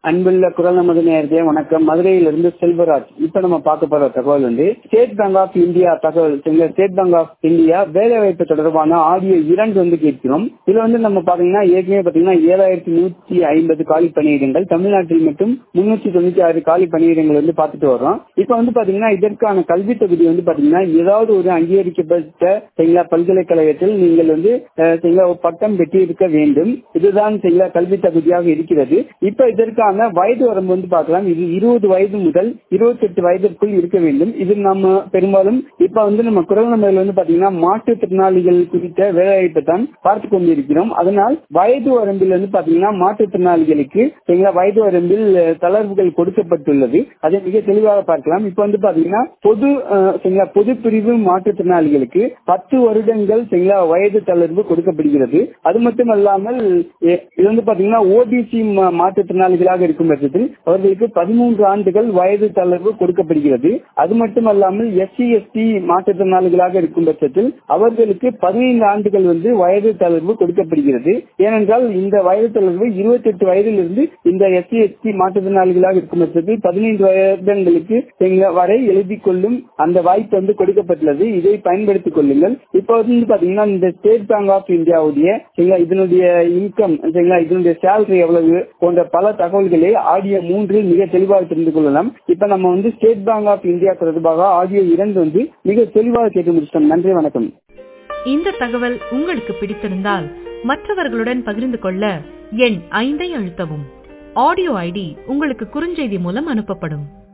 அன்புள்ள குரல் நமது நேரடிய வணக்கம் மதுரையிலிருந்து செல்வராஜ் இப்ப நம்ம பார்க்க போற தகவல் வந்து ஸ்டேட் பேங்க் ஆஃப் இந்தியா தகவல் சரிங்களா ஸ்டேட் பேங்க் ஆஃப் இந்தியா வேலை வாய்ப்பு தொடர்பான ஆடியோ இரண்டு வந்து கேட்கிறோம் இதுல வந்து நம்ம பாத்தீங்கன்னா ஏற்கனவே பாத்தீங்கன்னா ஏழாயிரத்தி நூத்தி ஐம்பது காலி பணியிடங்கள் தமிழ்நாட்டில் மட்டும் முன்னூத்தி தொண்ணூத்தி ஆறு காலி பணியிடங்கள் வந்து பார்த்துட்டு வர்றோம் இப்ப வந்து பாத்தீங்கன்னா இதற்கான கல்வி தகுதி வந்து பாத்தீங்கன்னா ஏதாவது ஒரு அங்கீகரிக்கப்பட்ட சரிங்களா பல்கலைக்கழகத்தில் நீங்கள் வந்து அஹ், சரிங்களா ஒரு பட்டம் பெற்று இருக்க வேண்டும் இதுதான் சரிங்களா கல்வி தகுதியாக இருக்கிறது இப்ப இதற்கான வயது வரம்பு வந்து பார்க்கலாம் இது இருபது வயது முதல் இருபத்தி எட்டு வயதிற்குள் இருக்க வேண்டும் இது நம்ம பெரும்பாலும் இப்ப வந்து நம்ம குரல் நம்பர்கள் வந்து பாத்தீங்கன்னா மாற்றுத்திறனாளிகள் குறித்த வேலைவாய்ப்பை தான் பார்த்து கொண்டிருக்கிறோம் அதனால் வயது வரம்பில் வந்து பாத்தீங்கன்னா மாற்றுத்திறனாளிகளுக்கு சரிங்களா வயது வரம்பில் அஹ், தளர்வுகள் கொடுக்கப்பட்டுள்ளது அதை மிக தெளிவாக பார்க்கலாம் இப்ப வந்து பாத்தீங்கன்னா பொது அஹ், சரிங்களா பொது பிரிவு மாற்றுத்திறனாளிகளுக்கு பத்து வருடங்கள் சரிங்களா வயது தளர்வு கொடுக்கப்படுகிறது அது மட்டும் அல்லாமல் எ- இது வந்து பாத்தீங்கன்னா ஓபிசி மாற்றுத்திறனாளிகளாக இருக்கும் பட்சத்தில் அவர்களுக்கு பதிமூன்று ஆண்டுகள் வயது தளர்வு கொடுக்கப்படுகிறது அது மட்டுமல்லாமல் எஸ்சி எஸ்டி மாற்றுத்திறனாளிகளாக இருக்கும் பட்சத்தில் அவர்களுக்கு பதினைந்து ஆண்டுகள் வந்து வயது தளர்வு கொடுக்கப்படுகிறது ஏனென்றால் இந்த வயது தளர்வு இருபத்தி எட்டு வயதிலிருந்து இந்த எஸ்சி எஸ்டி மாற்றுத்திறனாளிகளாக இருக்கும் பட்சத்தில் பதினைந்து வருடங்களுக்கு சரிங்களா, வரை எழுதி கொள்ளும் அந்த வாய்ப்பு வந்து கொடுக்கப்பட்டுள்ளது இதை பயன்படுத்திக் கொள்ளுங்கள் இப்போ வந்து பாத்தீங்கன்னா இந்த ஸ்டேட் பேங்க் ஆஃப் இந்தியாவுடைய சரிங்களா இதனுடைய இன்கம் சரிங்களா இதனுடைய சேலரி எவ்வளவு போன்ற பல தகவல்களை ஆடியோ மூன்றில் மிக தெளிவாக தெரிந்து கொள்ளலாம் இப்ப நம்ம வந்து ஸ்டேட் பேங்க் ஆஃப் இந்தியா தொடர்பாக ஆடியோ இரண்டு வந்து மிக தெளிவாக கேட்டு முடிச்சிட்டோம் நன்றி வணக்கம் இந்த தகவல் உங்களுக்கு பிடித்திருந்தால் மற்றவர்களுடன் பகிர்ந்து கொள்ள எண் ஐந்தை அழுத்தவும் ஆடியோ ஐடி உங்களுக்கு குறுஞ்செய்தி மூலம் அனுப்பப்படும்